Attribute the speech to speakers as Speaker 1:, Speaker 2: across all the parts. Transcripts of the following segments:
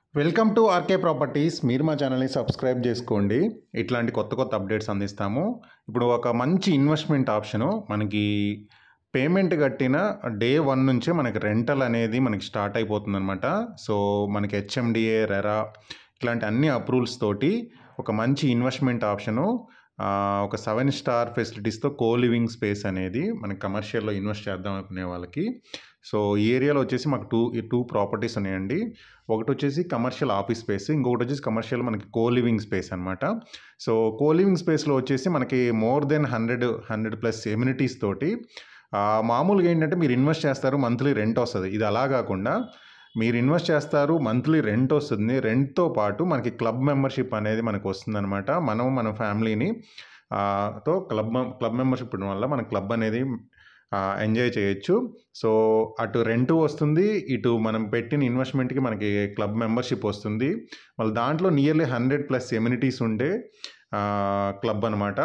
Speaker 1: welcome to RK properties మీరు మా ఛానల్ని సబ్స్క్రైబ్ చేసుకోండి ఇట్లాంటి కొత్త కొత్త అప్డేట్స్ అందిస్తాము ఇప్పుడు ఒక మంచి ఇన్వెస్ట్మెంట్ ఆప్షను మనకి పేమెంట్ కట్టిన డే వన్ నుంచే మనకి రెంటల్ అనేది మనకి స్టార్ట్ అయిపోతుంది అనమాట సో మనకి హెచ్ఎండిఏ రెరా ఇట్లాంటి అన్ని అప్రూవల్స్ తోటి ఒక మంచి ఇన్వెస్ట్మెంట్ ఆప్షను ఆ, ఒక సెవెన్ స్టార్ ఫెసిలిటీస్తో కో లివింగ్ స్పేస్ అనేది మనకి కమర్షియల్లో ఇన్వెస్ట్ చేద్దాం అనుకునే వాళ్ళకి సో ఈ ఏరియాలో వచ్చేసి మాకు టూ టూ ప్రాపర్టీస్ ఉన్నాయండి ఒకటి వచ్చేసి కమర్షియల్ ఆఫీస్ స్పేస్ ఇంకొకటి వచ్చేసి కమర్షియల్ మనకి కో లివింగ్ స్పేస్ అనమాట సో కో లివింగ్ స్పేస్లో వచ్చేసి మనకి more than hundred hundred plus amenities తోటి ఆ, మామూలుగా ఏంటంటే మీరు ఇన్వెస్ట్ చేస్తారు మంత్లీ రెంట్ వస్తుంది ఇది అలా కాకుండా మీరు ఇన్వెస్ట్ చేస్తారు మంత్లీ రెంట్ వస్తుంది రెంట్తో పాటు మనకి క్లబ్ మెంబర్షిప్ అనేది మనకు వస్తుందన్నమాట మనం మన ఫ్యామిలీని ఆ, తో క్లబ్ మెం- క్లబ్ మెంబర్షిప్ ఉండడం వల్ల మన క్లబ్ అనేది ఆ, ఎంజాయ్ చేయొచ్చు సో అటు రెంట్ వస్తుంది ఇటు మనం పెట్టిన ఇన్వెస్ట్మెంట్కి మనకి క్లబ్ మెంబర్షిప్ వస్తుంది మళ్ళీ దాంట్లో నియర్లీ హండ్రెడ్ ప్లస్ ఎమ్యూనిటీస్ ఉండే ఆ, క్లబ్ అనమాట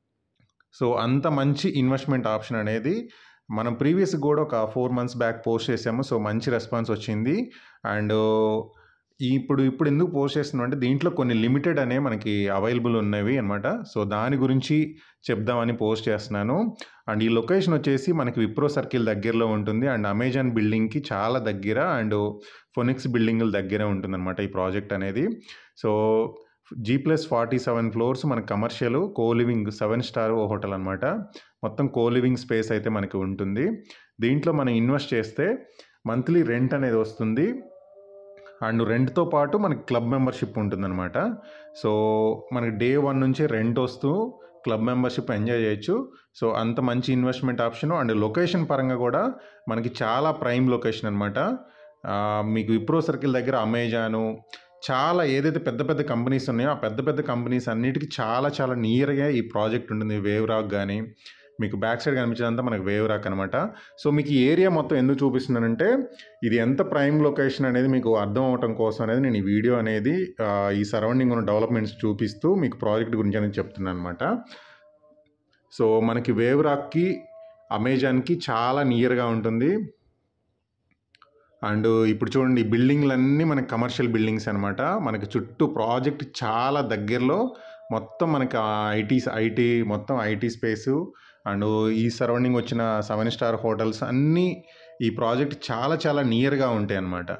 Speaker 1: సో అంత మంచి ఇన్వెస్ట్మెంట్ ఆప్షన్ అనేది మనం ప్రీవియస్ కూడా ఒక ఫోర్ మంత్స్ బ్యాక్ పోస్ట్ చేసాము సో మంచి రెస్పాన్స్ వచ్చింది అండ్ ఇప్పుడు ఇప్పుడు ఎందుకు పోస్ట్ చేస్తున్నాం అంటే దీంట్లో కొన్ని లిమిటెడ్ అనే మనకి అవైలబుల్ ఉన్నవి అనమాట సో దాని గురించి చెప్దామని పోస్ట్ చేస్తున్నాను అండ్ ఈ లొకేషన్ వచ్చేసి మనకి విప్రో సర్కిల్ దగ్గరలో ఉంటుంది అండ్ అమెజాన్ బిల్డింగ్కి చాలా దగ్గర అండ్ ఫొనిక్స్ బిల్డింగ్ల దగ్గర ఉంటుందన్నమాట ఈ ప్రాజెక్ట్ అనేది so G plus forty seven floors మన commercial co living seven star hotel అనమాట మొత్తం కో లివింగ్ స్పేస్ అయితే మనకి ఉంటుంది దీంట్లో మనం ఇన్వెస్ట్ చేస్తే మంత్లీ రెంట్ అనేది వస్తుంది అండ్ రెంట్తో పాటు మనకి క్లబ్ మెంబర్షిప్ ఉంటుందన్నమాట సో మనకి డే వన్ నుంచి రెంట్ వస్తూ క్లబ్ మెంబర్షిప్ ఎంజాయ్ చేయొచ్చు సో అంత మంచి ఇన్వెస్ట్మెంట్ ఆప్షన్ అండ్ లొకేషన్ పరంగా కూడా మనకి చాలా ప్రైమ్ లొకేషన్ అనమాట మీకు విప్రో సర్కిల్ దగ్గర అమెజాను చాలా ఏదైతే పెద్ద పెద్ద కంపెనీస్ ఉన్నాయో ఆ పెద్ద పెద్ద కంపెనీస్ అన్నిటికీ చాలా చాలా నియర్గా ఈ ప్రాజెక్ట్ ఉంటుంది వేవ్ రాక్ కానీ మీకు బ్యాక్ సైడ్ కనిపించేదంతా మనకి వేవ్ రాక్ అనమాట సో మీకు ఈ ఏరియా మొత్తం ఎందుకు చూపిస్తున్నానంటే ఇది ఎంత ప్రైమ్ లొకేషన్ అనేది మీకు అర్థం అవటం కోసం అనేది నేను ఈ వీడియో అనేది ఆ, ఈ సరౌండింగ్ ఉన్న డెవలప్మెంట్స్ చూపిస్తూ మీకు ప్రాజెక్ట్ గురించి అనేది చెప్తున్నాను అనమాట సో మనకి వేవ్ రాక్కి అమెజాన్కి చాలా నియర్గా ఉంటుంది అండ్ ఇప్పుడు చూడండి ఈ బిల్డింగ్లన్నీ మనకి కమర్షియల్ బిల్డింగ్స్ అనమాట మనకి చుట్టూ ప్రాజెక్ట్ చాలా దగ్గరలో మొత్తం మనకి ఐటీ ఐటీ మొత్తం ఐటీ స్పేసు అండ్ ఈ సరౌండింగ్ వచ్చిన సెవెన్ స్టార్ హోటల్స్ అన్నీ ఈ ప్రాజెక్ట్ చాలా చాలా నియర్గా ఉంటాయి అన్నమాట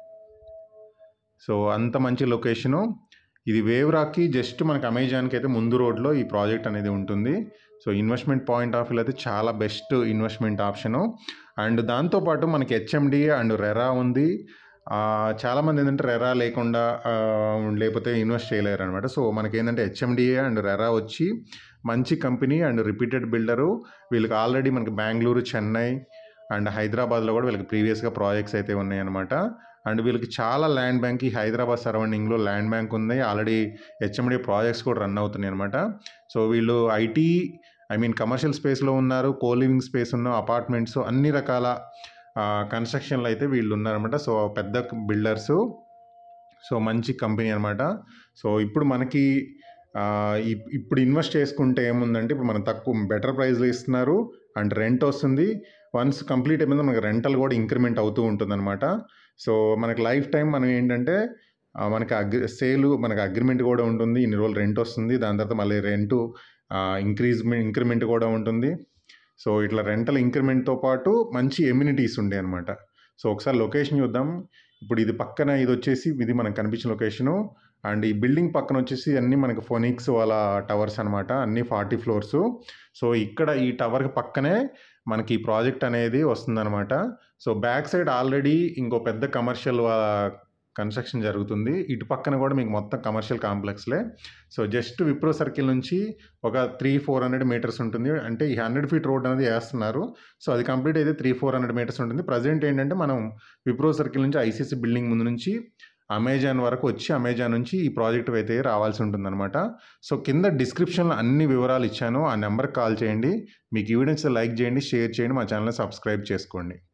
Speaker 1: సో అంత మంచి లొకేషను ఇది వేవ్రాకి జస్ట్ మనకి అమెజాన్కి అయితే ముందు రోడ్లో ఈ ప్రాజెక్ట్ అనేది ఉంటుంది so investment point of view అయితే చాలా బెస్ట్ ఇన్వెస్ట్మెంట్ ఆప్షను అండ్ దాంతోపాటు మనకి హెచ్ఎండి అండ్ రెరా ఉంది ఆ, చాలామంది ఏంటంటే రెరా లేకుండా ఆ, లేకపోతే ఇన్వెస్ట్ చేయలేరు అనమాట సో మనకి ఏంటంటే హెచ్ఎండిఏ అండ్ రెరా వచ్చి మంచి కంపెనీ అండ్ రిపీటెడ్ బిల్డరు వీళ్ళకి ఆల్రెడీ మనకి బెంగళూరు చెన్నై అండ్ హైదరాబాద్లో కూడా వీళ్ళకి ప్రీవియస్గా ప్రాజెక్ట్స్ అయితే ఉన్నాయన్నమాట అండ్ వీళ్ళకి చాలా ల్యాండ్ బ్యాంక్ ఈ హైదరాబాద్ సరౌండింగ్లో ల్యాండ్ బ్యాంక్ ఉంది ఆల్రెడీ హెచ్ఎండి ప్రాజెక్ట్స్ కూడా రన్ అవుతున్నాయి అనమాట సో వీళ్ళు ఐటీ ఐ మీన్ కమర్షియల్ స్పేస్లో ఉన్నారు కో లివింగ్ స్పేస్ ఉన్న అపార్ట్మెంట్స్ అన్ని రకాల కన్స్ట్రక్షన్లు అయితే వీళ్ళు ఉన్నారనమాట సో పెద్ద బిల్డర్స్ సో మంచి కంపెనీ అనమాట సో ఇప్పుడు మనకి ఆ, ఇప్- ఇప్పుడు ఇన్వెస్ట్ చేసుకుంటే ఏముందంటే ఇప్పుడు మనం తక్కువ బెటర్ ప్రైస్లో ఇస్తున్నారు అండ్ రెంట్ వస్తుంది వన్స్ కంప్లీట్ అయిపోయింది మనకి రెంటల్ కూడా ఇంక్రిమెంట్ అవుతూ ఉంటుందన్నమాట సో మనకి లైఫ్ టైం మనం ఏంటంటే ఆ, మనకి అగ్రి సేల్ మనకి అగ్రిమెంట్ కూడా ఉంటుంది ఇన్ని రోజులు రెంట్ వస్తుంది దాని తర్వాత మళ్ళీ రెంటు ఇంక్రీజ్ ఇంక్రిమెంట్ కూడా ఉంటుంది సో ఇట్లా రెంటల్ ఇంక్రిమెంట్తో పాటు మంచి ఎమ్యూనిటీస్ ఉండే అనమాట సో ఒకసారి లొకేషన్ చూద్దాం ఇప్పుడు ఇది పక్కన ఇది వచ్చేసి ఇది మనకు కనిపించిన లొకేషను అండ్ ఈ బిల్డింగ్ పక్కన వచ్చేసి అన్నీ మనకి ఫోనిక్స్ వాళ్ళ టవర్స్ అనమాట అన్నీ ఫార్టీ ఫ్లోర్స్ సో ఇక్కడ ఈ టవర్కి పక్కనే మనకి ఈ ప్రాజెక్ట్ అనేది వస్తుందన్నమాట సో బ్యాక్ సైడ్ ఆల్రెడీ ఇంకో పెద్ద కమర్షియల్ కన్స్ట్రక్షన్ జరుగుతుంది ఇటు పక్కన కూడా మీకు మొత్తం కమర్షియల్ కాంప్లెక్స్లే సో జస్ట్ విప్రో సర్కిల్ నుంచి ఒక త్రీ ఫోర్ హండ్రెడ్ మీటర్స్ ఉంటుంది అంటే ఈ హండ్రెడ్ ఫీట్ రోడ్ అనేది వేస్తున్నారు సో అది కంప్లీట్ అయితే త్రీ ఫోర్ హండ్రెడ్ మీటర్స్ ఉంటుంది ప్రజెంట్ ఏంటంటే మనం విప్రో సర్కిల్ నుంచి ఐసీసీ బిల్డింగ్ ముందు నుంచి అమెజాన్ వరకు వచ్చి అమెజాన్ నుంచి ఈ ప్రాజెక్ట్ అయితే రావాల్సి ఉంటుందన్నమాట సో కింద డిస్క్రిప్షన్లో అన్ని వివరాలు ఇచ్చాను ఆ నెంబర్కి కాల్ చేయండి మీకు ఈ వీడియోస్ లైక్ చేయండి షేర్ చేయండి మా ఛానల్ని సబ్స్క్రైబ్ చేసుకోండి